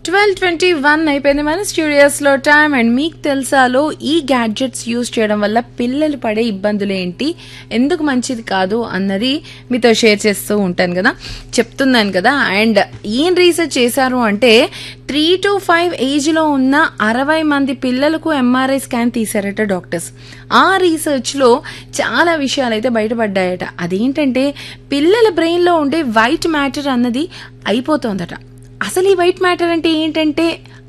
twelve twenty one అయిపోయింది మన studios లో టైం అండ్ మీకు తెలుసాలో ఈ గ్యాడ్జెట్స్ యూజ్ చేయడం వల్ల పిల్లలు పడే ఇబ్బందులు ఏంటి ఎందుకు మంచిది కాదు అన్నది మీతో షేర్ చేస్తూ ఉంటాను కదా చెప్తున్నాను కదా అండ్ ఏం రీసెర్చ్ చేశారు అంటే త్రీ టు ఫైవ్ ఏజ్ లో ఉన్న అరవై మంది పిల్లలకు ఎంఆర్ఐ స్కాన్ తీశారట డాక్టర్స్ ఆ రీసెర్చ్ లో చాలా విషయాలు అయితే బయటపడ్డాయట అదేంటంటే పిల్లల బ్రెయిన్ లో ఉండే వైట్ మ్యాటర్ అన్నది అయిపోతోందట అసలు ఈ వైట్ మ్యాటర్ అంటే ఏంటంటే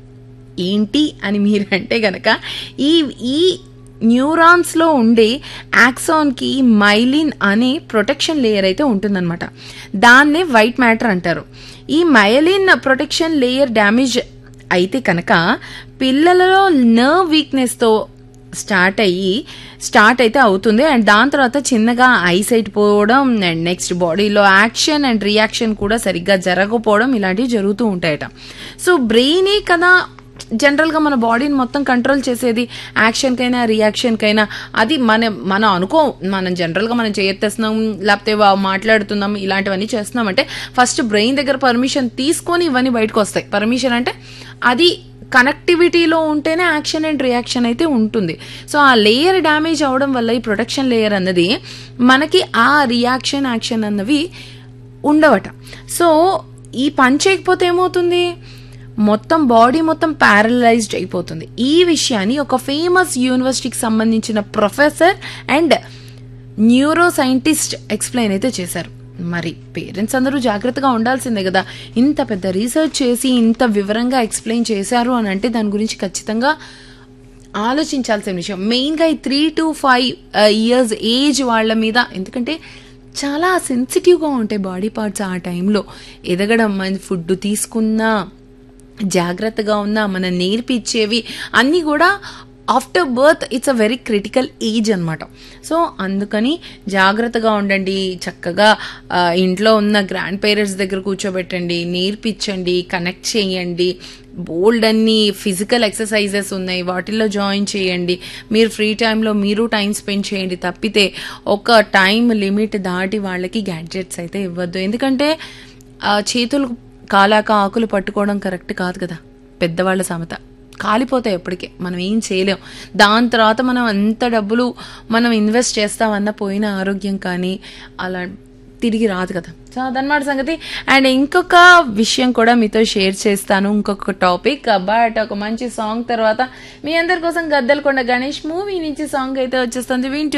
ఏంటి అని మీరు అంటే గనక ఈ ఈ న్యూరాన్స్ లో ఉండే యాక్సాన్ కి మైలిన్ అనే ప్రొటెక్షన్ లేయర్ అయితే ఉంటుందన్నమాట దాన్నే వైట్ మ్యాటర్ అంటారు ఈ మైలిన్ ప్రొటెక్షన్ లేయర్ డ్యామేజ్ అయితే కనుక పిల్లలలో నర్వ్ వీక్నెస్ తో స్టార్ట్ అయ్యి స్టార్ట్ అయితే అవుతుంది అండ్ దాని తర్వాత చిన్నగా ఐసైట్ పోవడం అండ్ నెక్స్ట్ బాడీలో యాక్షన్ అండ్ రియాక్షన్ కూడా సరిగ్గా జరగకపోవడం ఇలాంటివి జరుగుతూ ఉంటాయట సో బ్రెయినే కదా జనరల్గా మన బాడీని మొత్తం కంట్రోల్ చేసేది యాక్షన్కైనా రియాక్షన్కైనా అది మన మనం అనుకో మనం జనరల్గా మనం చేయెత్తేస్తున్నాం లేకపోతే వా- మాట్లాడుతున్నాం ఇలాంటివన్నీ చేస్తున్నాం అంటే ఫస్ట్ బ్రెయిన్ దగ్గర పర్మిషన్ తీసుకొని ఇవన్నీ బయటకు వస్తాయి పర్మిషన్ అంటే అది కనెక్టివిటీలో ఉంటేనే యాక్షన్ అండ్ రియాక్షన్ అయితే ఉంటుంది సో ఆ లేయర్ డ్యామేజ్ అవడం వల్ల ఈ ప్రొటెక్షన్ లేయర్ అన్నది మనకి ఆ రియాక్షన్ యాక్షన్ అన్నవి ఉండవట సో ఈ పని చేయకపోతే ఏమవుతుంది మొత్తం బాడీ మొత్తం ప్యారలైజ్డ్ అయిపోతుంది ఈ విషయాన్ని ఒక ఫేమస్ యూనివర్సిటీకి సంబంధించిన professor and neuro scientist explain అయితే చేశారు మరి పేరెంట్స్ అందరూ జాగ్రత్తగా ఉండాల్సిందే కదా ఇంత పెద్ద రీసెర్చ్ చేసి ఇంత వివరంగా ఎక్స్ప్లెయిన్ చేశారు అని అంటే దాని గురించి ఖచ్చితంగా ఆలోచించాల్సిన విషయం మెయిన్గా ఈ three to five years age వాళ్ళ మీద ఎందుకంటే చాలా సెన్సిటివ్గా ఉంటాయి బాడీ పార్ట్స్ ఆ టైంలో ఎదగడం మన ఫుడ్ తీసుకున్నా జాగ్రత్తగా ఉన్నా మనం నేర్పించేవి అన్నీ కూడా after birth it's a very critical age అనమాట సో అందుకని జాగ్రత్తగా ఉండండి చక్కగా ఆ, ఇంట్లో ఉన్న గ్రాండ్ పేరెంట్స్ దగ్గర కూర్చోబెట్టండి నేర్పించండి కనెక్ట్ చేయండి బోల్డ్ అన్ని ఫిజికల్ ఎక్సర్సైజెస్ ఉన్నాయి వాటిల్లో జాయిన్ చేయండి మీరు ఫ్రీ టైంలో మీరు టైం స్పెండ్ చేయండి తప్పితే ఒక టైం లిమిట్ దాటి వాళ్ళకి గ్యాడ్జెట్స్ అయితే ఇవ్వద్దు ఎందుకంటే ఆ, చేతులు కాలాక ఆకులు పట్టుకోవడం కరెక్ట్ కాదు కదా పెద్దవాళ్ళ సమత కాలిపోతాయి ఎప్పటికే మనం ఏం చేయలేం దాని తర్వాత మనం అంత డబ్బులు మనం ఇన్వెస్ట్ చేస్తామన్న పోయిన ఆరోగ్యం కానీ అలా తిరిగి రాదు కదా సో అదనమాట సంగతి అండ్ ఇంకొక విషయం కూడా మీతో షేర్ చేస్తాను ఇంకొక టాపిక్ బట్ ఒక మంచి సాంగ్ తర్వాత మీ అందరి కోసం గద్దలకొండ గణేష్ మూవీ నుంచి సాంగ్ అయితే వచ్చేస్తుంది వింటూ